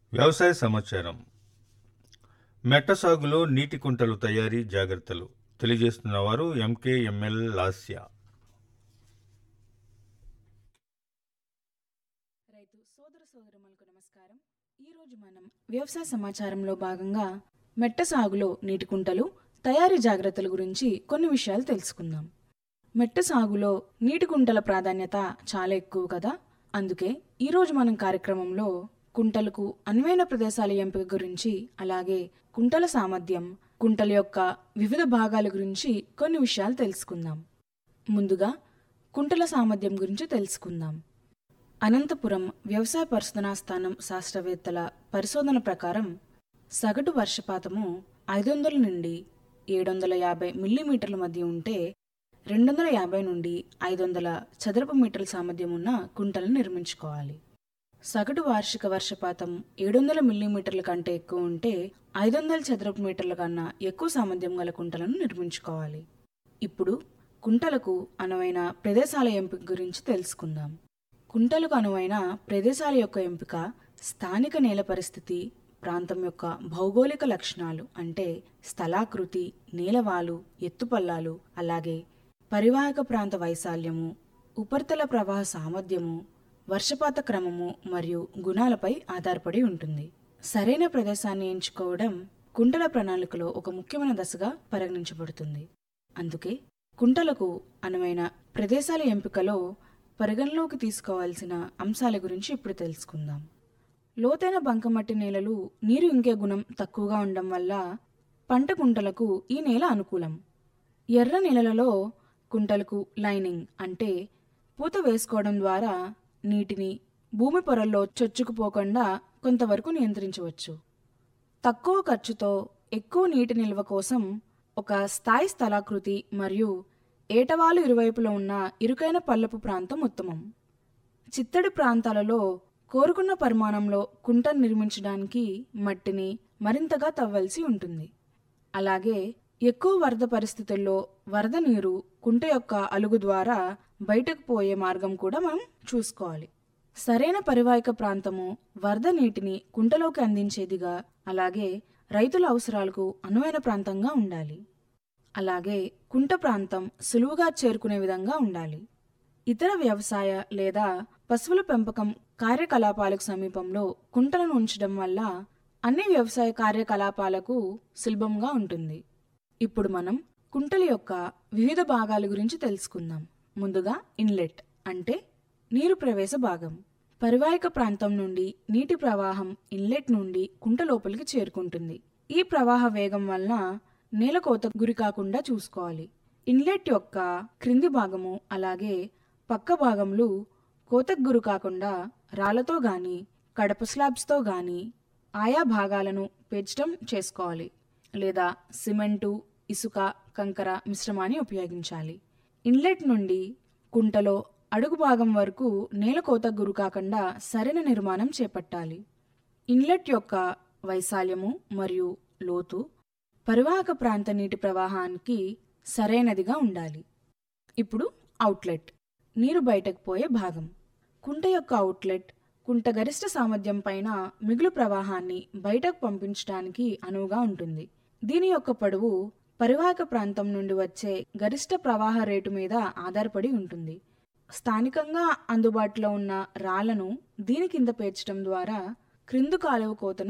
వ్యవసాయ సమాచారం మెట్ట సాగులో నీటి కుంటలు తయారీ జాగ్రత్తలు తెలియజేస్తున్నవారు ఎంకేఎంఎల్ లాస్య రైతు సోదర సోదరులకు నమస్కారం ఈరోజు మనం వ్యవసాయ సమాచారంలో భాగంగా మెట్ట సాగులో నీటి కుంటలు తయారీ జాగ్రత్తల గురించి కొన్ని విషయాలు తెలుసుకుందాం మెట్ట సాగులో నీటి కుంటల ప్రాధాన్యత చాలా ఎక్కువ కదా అందుకే ఈరోజు మనం కార్యక్రమంలో కుంటలకు అనువైన ప్రదేశాల ఎంపిక గురించి అలాగే కుంటల సామర్థ్యం కుంటల యొక్క వివిధ భాగాల గురించి కొన్ని విషయాలు తెలుసుకుందాం ముందుగా కుంటల సామర్థ్యం గురించి తెలుసుకుందాం అనంతపురం వ్యవసాయ పరిశోధనా స్థానం శాస్త్రవేత్తల పరిశోధన ప్రకారం సగటు వర్షపాతము ఐదు వందల నుండి ఏడు వందల యాభై మిల్లీమీటర్ల మధ్య ఉంటే రెండు వందల యాభై నుండి ఐదు వందల చదరపు మీటర్ల సామర్థ్యం ఉన్న కుంటలను నిర్మించుకోవాలి సగటు వార్షిక వర్షపాతం ఏడు వందల మిల్లీమీటర్ల కంటే ఎక్కువ ఉంటే ఐదు వందల చదరపు మీటర్ల కన్నా ఎక్కువ సామర్థ్యం గల కుంటలను నిర్మించుకోవాలి ఇప్పుడు కుంటలకు అనువైన ప్రదేశాల ఎంపిక గురించి తెలుసుకుందాం కుంటలకు అనువైన ప్రదేశాల యొక్క ఎంపిక స్థానిక నేల పరిస్థితి ప్రాంతం యొక్క భౌగోళిక లక్షణాలు అంటే స్థలాకృతి నేలవాలు ఎత్తుపల్లాలు అలాగే పరివాహక ప్రాంత వైశాల్యము ఉపరితల ప్రవాహ సామర్థ్యము వర్షపాత క్రమము మరియు గుణాలపై ఆధారపడి ఉంటుంది సరైన ప్రదేశాన్ని ఎంచుకోవడం కుంటల ప్రణాళికలో ఒక ముఖ్యమైన దశగా పరిగణించబడుతుంది అందుకే కుంటలకు అనువైన ప్రదేశాల ఎంపికలో పరిగణలోకి తీసుకోవాల్సిన అంశాల గురించి ఇప్పుడు తెలుసుకుందాం లోతైన బంకమట్టి నేలలు నీరు ఇంకే గుణం తక్కువగా ఉండడం వల్ల పంట కుంటలకు ఈ నేల అనుకూలం ఎర్ర నేలలలో కుంటలకు లైనింగ్ అంటే పూత వేసుకోవడం ద్వారా నీటిని భూమి పొరల్లో చొచ్చుకుపోకుండా కొంతవరకు నియంత్రించవచ్చు తక్కువ ఖర్చుతో ఎక్కువ నీటి నిల్వ కోసం ఒక స్థాయి స్థలాకృతి మరియు ఏటవాలు ఇరువైపులో ఉన్న ఇరుకైన పల్లపు ప్రాంతం ఉత్తమం చిత్తడి ప్రాంతాలలో కోరుకున్న పరిమాణంలో కుంటను నిర్మించడానికి మట్టిని మరింతగా తవ్వాల్సి ఉంటుంది అలాగే ఎక్కువ వరద పరిస్థితుల్లో వరద నీరు కుంట యొక్క అలుగు ద్వారా బయటకు పోయే మార్గం కూడా మనం చూసుకోవాలి సరైన పరివాహిక ప్రాంతము వరద నీటిని కుంటలోకి అందించేదిగా అలాగే రైతుల అవసరాలకు అనువైన ప్రాంతంగా ఉండాలి అలాగే కుంట ప్రాంతం సులువుగా చేరుకునే విధంగా ఉండాలి ఇతర వ్యవసాయ లేదా పశువుల పెంపకం కార్యకలాపాలకు సమీపంలో కుంటలను ఉంచడం వల్ల అన్ని వ్యవసాయ కార్యకలాపాలకు సులభంగా ఉంటుంది ఇప్పుడు మనం కుంటల యొక్క వివిధ భాగాల గురించి తెలుసుకుందాం ముందుగా ఇన్లెట్ అంటే నీరు ప్రవేశ భాగం పరివాహిక ప్రాంతం నుండి నీటి ప్రవాహం ఇన్లెట్ నుండి కుంట లోపలికి చేరుకుంటుంది ఈ ప్రవాహ వేగం వలన నేల కోత గురి కాకుండా చూసుకోవాలి ఇన్లెట్ యొక్క క్రింది భాగము అలాగే పక్క భాగంలో కోతకు గురి కాకుండా రాళ్లతో గాని కడప స్లాబ్స్తో గాని ఆయా భాగాలను పేర్చడం చేసుకోవాలి లేదా సిమెంటు ఇసుక కంకర మిశ్రమాన్ని ఉపయోగించాలి ఇన్లెట్ నుండి కుంటలో అడుగు భాగం వరకు నేల కోత గురి కాకుండా సరైన నిర్మాణం చేపట్టాలి ఇన్లెట్ యొక్క వైశాల్యము మరియు లోతు పరివాహక ప్రాంత నీటి ప్రవాహానికి సరైనదిగా ఉండాలి ఇప్పుడు అవుట్లెట్ నీరు బయటకు పోయే భాగం కుంట యొక్క అవుట్లెట్ కుంట గరిష్ట సామర్థ్యం పైన మిగులు ప్రవాహాన్ని బయటకు పంపించడానికి అనువుగా ఉంటుంది దీని యొక్క పొడవు పరివాహక ప్రాంతం నుండి వచ్చే గరిష్ట ప్రవాహ రేటు మీద ఆధారపడి ఉంటుంది స్థానికంగా అందుబాటులో ఉన్న రాళ్లను దీని కింద పేర్చడం ద్వారా క్రిందు కాలువ కోతను